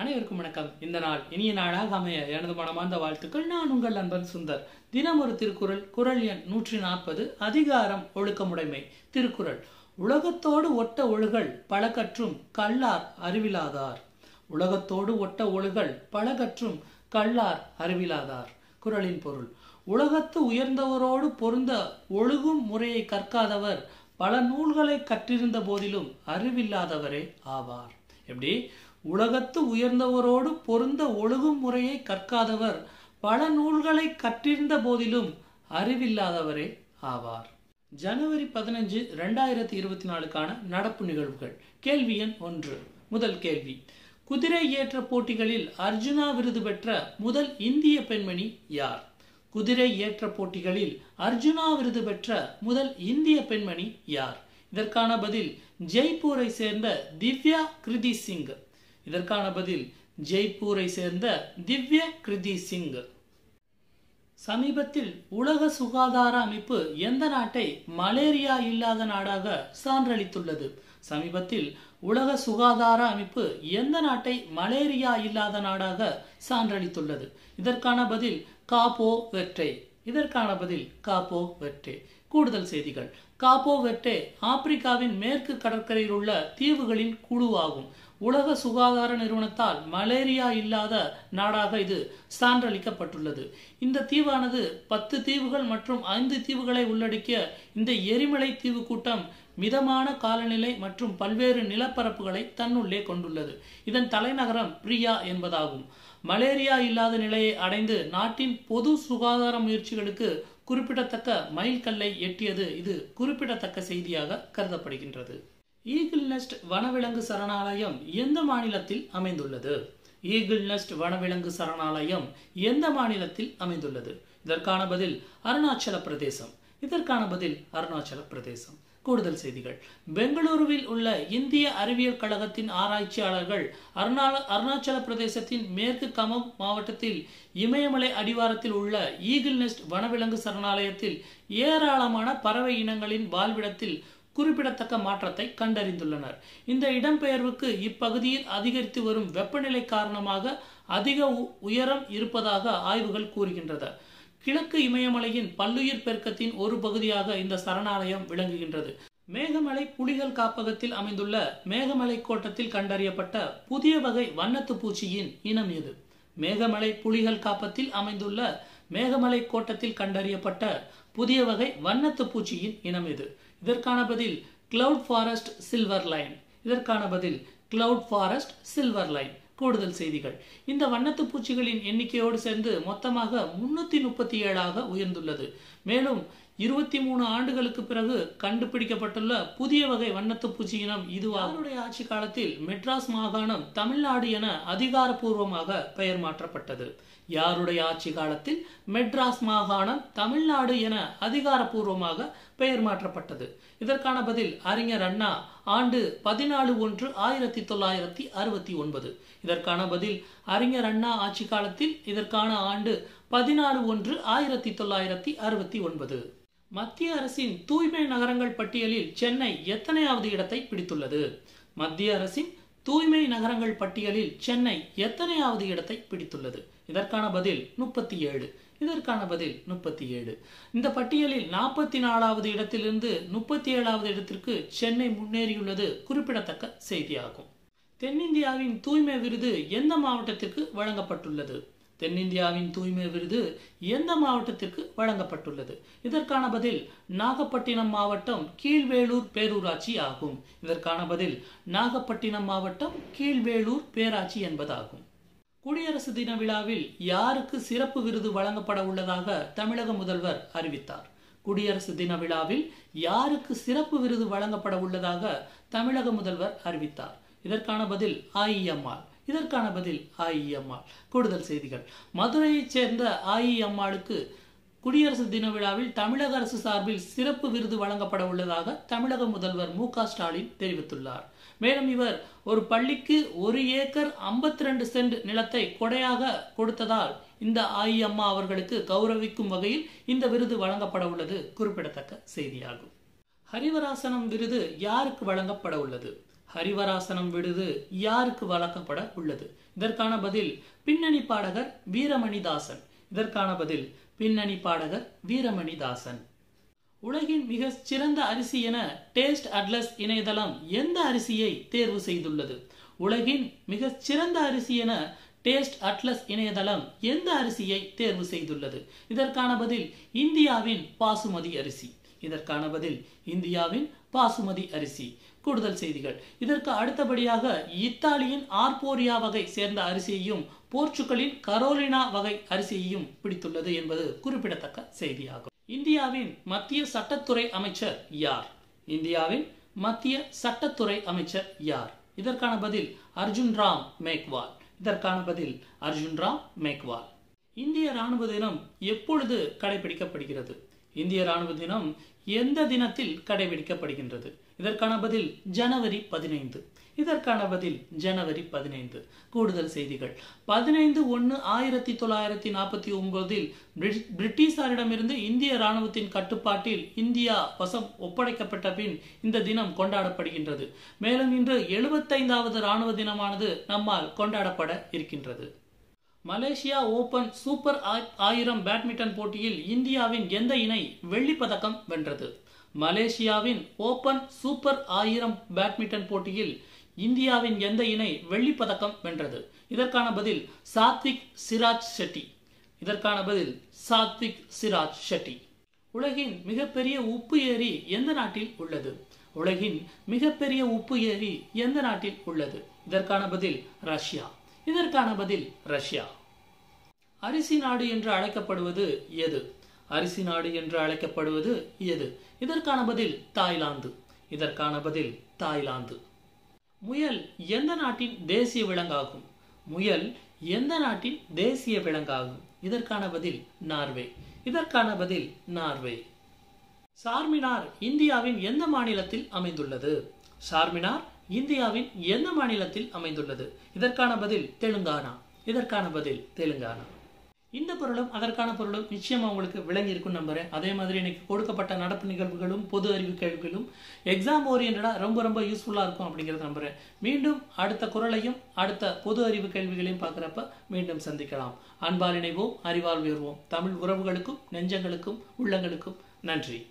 அனைவருக்கும் வணக்கம் இந்த நாள் இனிய நாளாக அமைய எனது மனமார்ந்த வாழ்த்துக்கள் நான் உங்கள் நண்பன் சுந்தர் தினம் ஒரு திருக்குறள் குறள் எண் நூற்றி நாற்பது அதிகாரம் ஒழுக்கமுடைமை திருக்குறள் உலகத்தோடு ஒட்ட ஒழுகல் பல கற்றும் கல்லார் அறிவிலாதார் உலகத்தோடு ஒட்ட ஒழுகல் பல கற்றும் கல்லார் அறிவிலாதார் குறளின் பொருள் உலகத்து உயர்ந்தவரோடு பொருந்த ஒழுகும் முறையை கற்காதவர் பல நூல்களை கற்றிருந்த போதிலும் அறிவில்லாதவரே ஆவார் எப்படி உலகத்து உயர்ந்தவரோடு பொருந்த ஒழுகும் முறையை கற்காதவர் பல நூல்களை கற்றிருந்த போதிலும் அறிவில்லாதவரே ஆவார் ஜனவரி பதினஞ்சு ரெண்டாயிரத்தி இருபத்தி நாலுக்கான நடப்பு நிகழ்வுகள் கேள்வி எண் ஒன்று முதல் கேள்வி குதிரை ஏற்ற போட்டிகளில் அர்ஜுனா விருது பெற்ற முதல் இந்திய பெண்மணி யார் குதிரை ஏற்ற போட்டிகளில் அர்ஜுனா விருது பெற்ற முதல் இந்திய பெண்மணி யார் இதற்கான பதில் ஜெய்ப்பூரை சேர்ந்த திவ்யா கிருதி சிங் இதற்கான பதில் ஜெய்ப்பூரை சேர்ந்த திவ்ய கிருதி சிங் சமீபத்தில் உலக சுகாதார அமைப்பு எந்த நாட்டை மலேரியா இல்லாத நாடாக சான்றளித்துள்ளது சமீபத்தில் உலக சுகாதார அமைப்பு எந்த நாட்டை மலேரியா இல்லாத நாடாக சான்றளித்துள்ளது இதற்கான பதில் காப்போ வெற்றே இதற்கான பதில் காப்போ வெற்றே கூடுதல் செய்திகள் காப்போ வெட்டே ஆப்பிரிக்காவின் மேற்கு கடற்கரையில் உள்ள தீவுகளின் குழுவாகும் உலக சுகாதார நிறுவனத்தால் மலேரியா இல்லாத நாடாக இது சான்றளிக்கப்பட்டுள்ளது இந்த தீவானது பத்து தீவுகள் மற்றும் ஐந்து தீவுகளை உள்ளடக்கிய இந்த எரிமலை தீவு கூட்டம் மிதமான காலநிலை மற்றும் பல்வேறு நிலப்பரப்புகளை தன்னுள்ளே கொண்டுள்ளது இதன் தலைநகரம் பிரியா என்பதாகும் மலேரியா இல்லாத நிலையை அடைந்து நாட்டின் பொது சுகாதார முயற்சிகளுக்கு குறிப்பிடத்தக்க மைல்கல்லை எட்டியது இது குறிப்பிடத்தக்க செய்தியாக கருதப்படுகின்றது ஈகிள் நெஸ்ட் வனவிலங்கு சரணாலயம் எந்த மாநிலத்தில் அமைந்துள்ளது ஈகிள் நெஸ்ட் வனவிலங்கு சரணாலயம் எந்த மாநிலத்தில் அமைந்துள்ளது இதற்கான பதில் அருணாச்சல பிரதேசம் இதற்கான பதில் அருணாச்சல பிரதேசம் கூடுதல் செய்திகள் பெங்களூருவில் உள்ள இந்திய அறிவியல் கழகத்தின் ஆராய்ச்சியாளர்கள் அருணா அருணாச்சல பிரதேசத்தின் மேற்கு கமம் மாவட்டத்தில் இமயமலை அடிவாரத்தில் உள்ள ஈகிள் நெஸ்ட் வனவிலங்கு சரணாலயத்தில் ஏராளமான பறவை இனங்களின் வாழ்விடத்தில் குறிப்பிடத்தக்க மாற்றத்தை கண்டறிந்துள்ளனர் இந்த இடம்பெயர்வுக்கு இப்பகுதியில் அதிகரித்து வரும் வெப்பநிலை காரணமாக அதிக உயரம் இருப்பதாக ஆய்வுகள் கூறுகின்றன கிழக்கு இமயமலையின் பல்லுயிர் பெருக்கத்தின் ஒரு பகுதியாக இந்த சரணாலயம் விளங்குகின்றது மேகமலை புலிகள் காப்பகத்தில் அமைந்துள்ள மேகமலை கோட்டத்தில் கண்டறியப்பட்ட புதிய வகை வண்ணத்து பூச்சியின் இனம் எது மேகமலை புலிகள் காப்பத்தில் அமைந்துள்ள மேகமலை கோட்டத்தில் கண்டறியப்பட்ட புதிய வகை வண்ணத்து பூச்சியின் இனம் எது இதற்கான பதில் கிளவுட் ஃபாரஸ்ட் சில்வர் லைன் இதற்கான பதில் கிளவுட் ஃபாரஸ்ட் சில்வர் லைன் கூடுதல் செய்திகள் இந்த வண்ணத்து பூச்சிகளின் எண்ணிக்கையோடு சேர்ந்து மொத்தமாக முன்னூத்தி முப்பத்தி ஏழாக உயர்ந்துள்ளது மேலும் இருபத்தி மூணு ஆண்டுகளுக்கு பிறகு கண்டுபிடிக்கப்பட்டுள்ள புதிய வகை வண்ணத்து பூச்சி இனம் இதுவாருடைய ஆட்சி காலத்தில் மெட்ராஸ் மாகாணம் தமிழ்நாடு என அதிகாரப்பூர்வமாக பெயர் மாற்றப்பட்டது யாருடைய ஆட்சி காலத்தில் மெட்ராஸ் மாகாணம் தமிழ்நாடு என அதிகாரப்பூர்வமாக பெயர் மாற்றப்பட்டது இதற்கான பதில் அறிஞர் அண்ணா ஆண்டு பதினாலு ஒன்று ஆயிரத்தி தொள்ளாயிரத்தி அறுபத்தி ஒன்பது இதற்கான பதில் அறிஞர் அண்ணா ஆட்சி காலத்தில் இதற்கான ஆண்டு பதினாலு ஒன்று ஆயிரத்தி தொள்ளாயிரத்தி அறுபத்தி ஒன்பது மத்திய அரசின் தூய்மை நகரங்கள் பட்டியலில் சென்னை எத்தனையாவது இடத்தை பிடித்துள்ளது மத்திய அரசின் தூய்மை நகரங்கள் பட்டியலில் சென்னை எத்தனையாவது இடத்தை பிடித்துள்ளது இதற்கான பதில் முப்பத்தி ஏழு இதற்கான பதில் முப்பத்தி ஏழு இந்த பட்டியலில் நாற்பத்தி நாலாவது இடத்திலிருந்து முப்பத்தி ஏழாவது இடத்திற்கு சென்னை முன்னேறியுள்ளது குறிப்பிடத்தக்க செய்தியாகும் தென்னிந்தியாவின் தூய்மை விருது எந்த மாவட்டத்திற்கு வழங்கப்பட்டுள்ளது தென்னிந்தியாவின் தூய்மை விருது எந்த மாவட்டத்திற்கு வழங்கப்பட்டுள்ளது இதற்கான பதில் நாகப்பட்டினம் மாவட்டம் கீழ்வேலூர் பேரூராட்சி ஆகும் இதற்கான பதில் நாகப்பட்டினம் மாவட்டம் கீழ்வேலூர் பேராட்சி என்பதாகும் குடியரசு தின விழாவில் யாருக்கு சிறப்பு விருது வழங்கப்பட உள்ளதாக தமிழக முதல்வர் அறிவித்தார் குடியரசு தின விழாவில் யாருக்கு சிறப்பு விருது வழங்கப்பட உள்ளதாக தமிழக முதல்வர் அறிவித்தார் இதற்கான பதில் ஆஇஎம்ஆர் இதற்கான பதில் ஆஇஎம்ஆர் கூடுதல் செய்திகள் மதுரையைச் சேர்ந்த ஆஇஎம்ஆருக்கு குடியரசு தின விழாவில் தமிழக அரசு சார்பில் சிறப்பு விருது வழங்கப்பட உள்ளதாக தமிழக முதல்வர் மு ஸ்டாலின் தெரிவித்துள்ளார் மேலும் இவர் ஒரு பள்ளிக்கு ஒரு ஏக்கர் ஐம்பத்தி ரெண்டு சென்ட் நிலத்தை கொடையாக கொடுத்ததால் இந்த ஆயியம்மா அவர்களுக்கு கௌரவிக்கும் வகையில் இந்த விருது வழங்கப்பட உள்ளது குறிப்பிடத்தக்க செய்தியாகும் ஹரிவராசனம் விருது யாருக்கு வழங்கப்பட உள்ளது ஹரிவராசனம் விடுது யாருக்கு வழங்கப்பட உள்ளது இதற்கான பதில் பின்னணி பாடகர் வீரமணிதாசன் இதற்கான பதில் பின்னணி பாடகர் வீரமணிதாசன் உலகின் மிக சிறந்த அரிசி என டேஸ்ட் அட்லஸ் இணையதளம் எந்த அரிசியை தேர்வு செய்துள்ளது உலகின் மிக சிறந்த அரிசி என டேஸ்ட் அட்லஸ் இணையதளம் எந்த அரிசியை தேர்வு செய்துள்ளது இதற்கான பதில் இந்தியாவின் பாசுமதி அரிசி இதற்கான பதில் இந்தியாவின் பாசுமதி அரிசி கூடுதல் செய்திகள் இதற்கு அடுத்தபடியாக இத்தாலியின் ஆர்போரியா வகை சேர்ந்த அரிசியையும் போர்ச்சுகலின் கரோலினா வகை அரிசியையும் பிடித்துள்ளது என்பது குறிப்பிடத்தக்க செய்தியாகும் இந்தியாவின் மத்திய சட்டத்துறை அமைச்சர் யார் இந்தியாவின் மத்திய சட்டத்துறை அமைச்சர் யார் இதற்கான பதில் அர்ஜுன் ராம் மேக்வால் இதற்கான பதில் அர்ஜுன் ராம் மேக்வால் இந்திய ராணுவ தினம் எப்பொழுது கடைபிடிக்கப்படுகிறது இந்திய ராணுவ தினம் எந்த தினத்தில் கடைபிடிக்கப்படுகின்றது இதற்கான பதில் ஜனவரி பதினைந்து இதற்கான பதில் ஜனவரி பதினைந்து கூடுதல் செய்திகள் பதினைந்து ஒன்று ஆயிரத்தி தொள்ளாயிரத்தி நாற்பத்தி ஒன்பதில் பிரிட்டிஷாரிடமிருந்து இந்திய ராணுவத்தின் கட்டுப்பாட்டில் இந்தியா வசம் ஒப்படைக்கப்பட்ட பின் இந்த தினம் கொண்டாடப்படுகின்றது மேலும் இன்று எழுபத்தைந்தாவது ராணுவ தினமானது நம்மால் கொண்டாடப்பட இருக்கின்றது மலேசியா ஓபன் சூப்பர் ஆயிரம் பேட்மிண்டன் போட்டியில் இந்தியாவின் எந்த இணை வெள்ளிப் பதக்கம் வென்றது மலேசியாவின் ஓபன் சூப்பர் ஆயிரம் பேட்மிண்டன் போட்டியில் இந்தியாவின் எந்த இணை வெள்ளிப் பதக்கம் வென்றது இதற்கான பதில் சாத்விக் சிராஜ் ஷெட்டி இதற்கான பதில் சாத்விக் சிராஜ் ஷெட்டி உலகின் மிகப்பெரிய உப்பு ஏரி எந்த நாட்டில் உள்ளது உலகின் மிகப்பெரிய உப்பு ஏரி எந்த நாட்டில் உள்ளது இதற்கான பதில் ரஷ்யா இதற்கான பதில் ரஷ்யா அரிசி நாடு என்று அழைக்கப்படுவது எது அரிசி நாடு என்று அழைக்கப்படுவது எது இதற்கான பதில் தாய்லாந்து இதற்கான பதில் தாய்லாந்து முயல் எந்த நாட்டின் தேசிய விலங்காகும் முயல் எந்த நாட்டின் தேசிய விலங்காகும் இதற்கான பதில் நார்வே இதற்கான பதில் நார்வே சார்மினார் இந்தியாவின் எந்த மாநிலத்தில் அமைந்துள்ளது சார்மினார் இந்தியாவின் எந்த மாநிலத்தில் அமைந்துள்ளது இதற்கான பதில் தெலுங்கானா இதற்கான பதில் தெலுங்கானா இந்த பொருளும் அதற்கான பொருளும் நிச்சயமா உங்களுக்கு விளங்கி இருக்கும் நம்புறேன் அதே மாதிரி இன்னைக்கு கொடுக்கப்பட்ட நடப்பு நிகழ்வுகளும் பொது அறிவு கேள்விகளும் எக்ஸாம் ஓரியன்டா ரொம்ப ரொம்ப யூஸ்ஃபுல்லா இருக்கும் அப்படிங்கறத நம்புறேன் மீண்டும் அடுத்த குரலையும் அடுத்த பொது அறிவு கேள்விகளையும் பார்க்குறப்ப மீண்டும் சந்திக்கலாம் அன்பால் இணைவோம் அறிவால் உயர்வோம் தமிழ் உறவுகளுக்கும் நெஞ்சங்களுக்கும் உள்ளங்களுக்கும் நன்றி